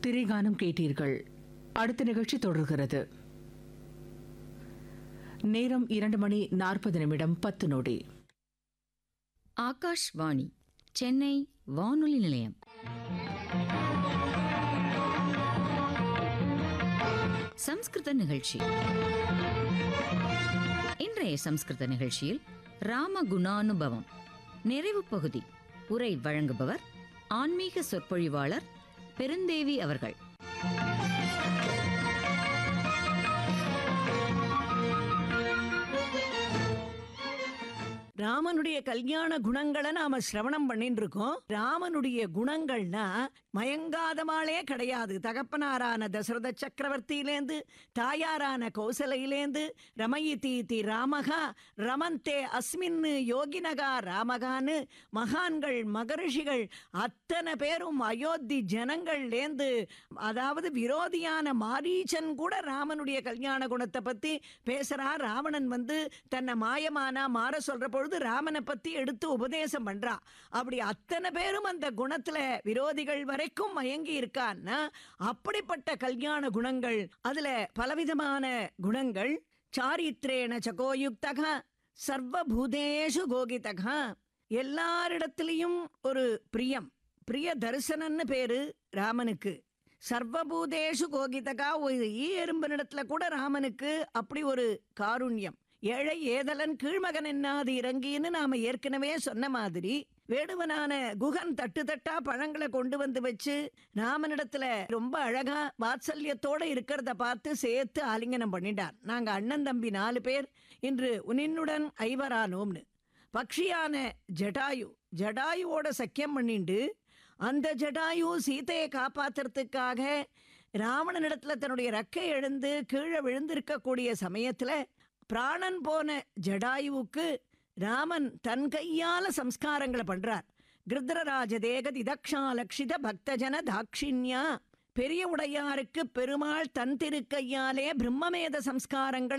திரைகானம் கேட்டீர்கள் அடுத்த நிகழ்ச்சி தொடர்கிறது நேரம் இரண்டு மணி நாற்பது நிமிடம் பத்து நொடி ஆகாஷ்வாணி சென்னை வானொலி நிலையம் சம்ஸ்கிருத நிகழ்ச்சி இன்றைய சம்ஸ்கிருத நிகழ்ச்சியில் ராம குணானுபவம் நிறைவு பகுதி உரை வழங்குபவர் ஆன்மீக சொற்பொழிவாளர் பெருந்தேவி அவர்கள் ராமனுடைய கல்யாண குணங்களை நாம சிரவணம் பண்ணிட்டு இருக்கோம் ராமனுடைய குணங்கள்னா மயங்காதமாளே கிடையாது தகப்பனாரான தசரத சக்கரவர்த்தியிலேந்து தாயாரான கௌசலையிலேந்து ரமயி தீதி ராமகா ரமந்தே அஸ்மின் யோகினகா ராமகான்னு மகான்கள் மகரிஷிகள் அத்தனை பேரும் அயோத்தி ஜனங்கள்லேந்து அதாவது விரோதியான மாரீச்சன் கூட ராமனுடைய கல்யாண குணத்தை பத்தி பேசுறா ராவணன் வந்து தன்னை மாயமானா மாற சொல்ற பொழுது ராமனை பத்தி எடுத்து உபதேசம் பண்றா அப்படி அத்தனை பேரும் அந்த குணத்துல விரோதிகள் வரைக்கும் மயங்கி இருக்கான்னா அப்படிப்பட்ட கல்யாண குணங்கள் அதுல பலவிதமான குணங்கள் சாரித்ரேண சகோயுக்தக சர்வபூதேஷு கோகிதக எல்லாரிடத்திலையும் ஒரு பிரியம் பிரிய தரிசனன்னு பேரு ராமனுக்கு சர்வபூதேஷு கோகிதகா ஒரு ஈ எறும்பினிடத்துல கூட ராமனுக்கு அப்படி ஒரு காருண்யம் ஏழை ஏதலன் கீழ்மகன் என்னாது இறங்கின்னு நாம ஏற்கனவே சொன்ன மாதிரி வேடுவனான குகன் தட்டு தட்டா பழங்களை கொண்டு வந்து வச்சு ராமனிடத்துல ரொம்ப அழகா வாத்சல்யத்தோட இருக்கிறத பார்த்து சேர்த்து ஆலிங்கனம் பண்ணிட்டார் நாங்க அண்ணன் தம்பி நாலு பேர் இன்று உன்னுடன் ஐவரானோம்னு பக்ஷியான ஜடாயு ஜடாயுவோட சக்கியம் பண்ணிண்டு அந்த ஜடாயு சீதையை காப்பாத்துறதுக்காக ராவணனிடத்துல தன்னுடைய ரெக்கை எழுந்து கீழே விழுந்திருக்கக்கூடிய சமயத்துல பிராணன் போன ஜடாயுவுக்கு ராமன் தன் கையால சம்ஸ்காரங்களை பண்றார் கிருத்ரராஜ தேகதி தக்ஷாலக்ஷித பக்தஜன தாட்சிண்யா பெரிய உடையாருக்கு பெருமாள் தன் திருக்கையாலே பிரம்மமேத சம்ஸ்காரங்களை